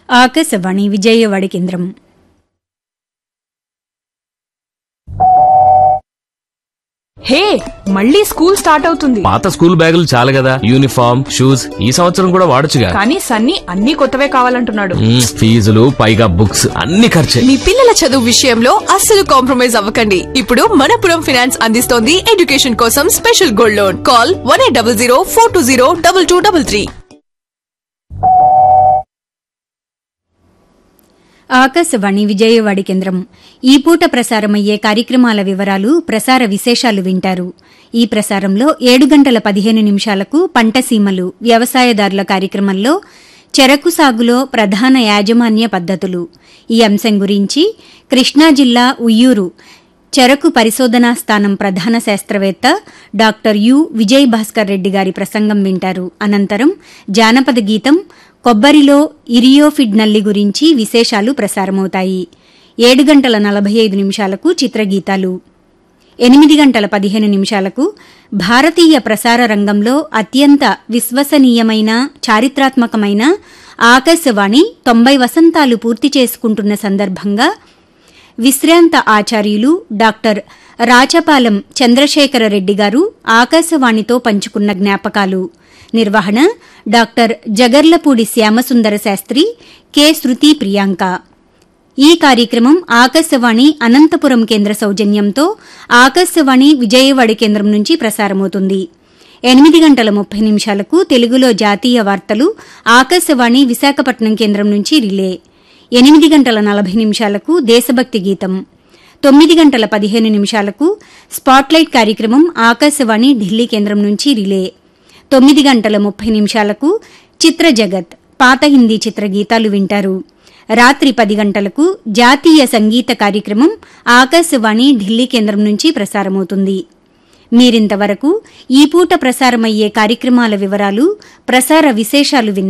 ఆకాశవాణి విజయవాడ కేంద్రం హే మళ్ళీ school start అవుతుంది పాత స్కూల్ బ్యాగులు చాలు కదా యూనిఫామ్ షూస్ ఈ సంవత్సరం కూడా వాడొచ్చుగా కానీ సన్నీ అన్ని కొత్తవే కావాలంటున్నాడు మ్మ్, ఫీజులు పైగా బుక్స్ అన్ని ఖర్చే మీ పిల్లల చదువు విషయంలో అస్సలు కాంప్రమైజ్ అవ్వకండి ఇప్పుడు మనపురం ఫినాన్స్ అందిస్తోంది ఎడ్యుకేషన్ కోసం special gold loan call one eight double zero four two zero double two double three Akashvani Vijayawada కేంద్రం ఈ పూట ప్రసారమయ్యే కార్యక్రమాల వివరాలు ప్రసార విశేషాలు వింటారు ఈ ప్రసారంలో ఏడు గంటల పదిహేను నిమిషాలకు పంటసీమలు వ్యవసాయదారుల కార్యక్రమంలో చెరకు సాగులో ప్రధాన యాజమాన్య పద్ధతులు ఈ అంశం గురించి కృష్ణా జిల్లా ఉయ్యూరు చెరకు పరిశోధనా స్థానం ప్రధాన శాస్త్రవేత్త డాక్టర్ యు విజయ్ భాస్కర్ రెడ్డి గారి ప్రసంగం వింటారు అనంతరం జానపద గీతం కొబ్బరిలో ఇరియోఫిడ్ నల్లి గురించి విశేషాలు ప్రసారమవుతాయి ఏడు గంటల నలభై ఐదు నిమిషాలకు చిత్రగీతాలు ఎనిమిది గంటల పదిహేను నిమిషాలకు భారతీయ ప్రసార రంగంలో అత్యంత విశ్వసనీయమైన చారిత్రాత్మకమైన ఆకాశవాణి తొంభై వసంతాలు పూర్తి చేసుకుంటున్న సందర్భంగా విశ్రాంత ఆచార్యులు డాక్టర్ రాచపాలెం చంద్రశేఖర రెడ్డి గారు ఆకాశవాణితో పంచుకున్న జ్ఞాపకాలు నిర్వహణ డాక్టర్ జగర్లపూడి శ్యామసుందర శాస్త్రి కె శృతి ప్రియాంక ఈ కార్యక్రమం ఆకాశవాణి అనంతపురం కేంద్ర సౌజన్యంతో ఆకాశవాణి విజయవాడ కేంద్రం నుంచి ప్రసారమవుతుంది ఎనిమిది గంటల ముప్పై నిమిషాలకు తెలుగులో జాతీయ వార్తలు ఆకాశవాణి విశాఖపట్నం కేంద్రం నుంచి రిలే ఎనిమిది గంటల నలభై నిమిషాలకు దేశభక్తి గీతం తొమ్మిది గంటల పదిహేను నిమిషాలకు స్పాట్లైట్ కార్యక్రమం ఆకాశవాణి ఢిల్లీ కేంద్రం నుంచి రిలే తొమ్మిది గంటల ముప్పై నిమిషాలకు చిత్ర జగత్ పాత హిందీ చిత్ర గీతాలు వింటారు రాత్రి పది గంటలకు జాతీయ సంగీత కార్యక్రమం ఆకాశవాణి ఢిల్లీ కేంద్రం నుంచి ప్రసారమవుతుంది మీరింతవరకు ఈ పూట ప్రసారమయ్యే కార్యక్రమాల వివరాలు ప్రసార విశేషాలు విన్నారు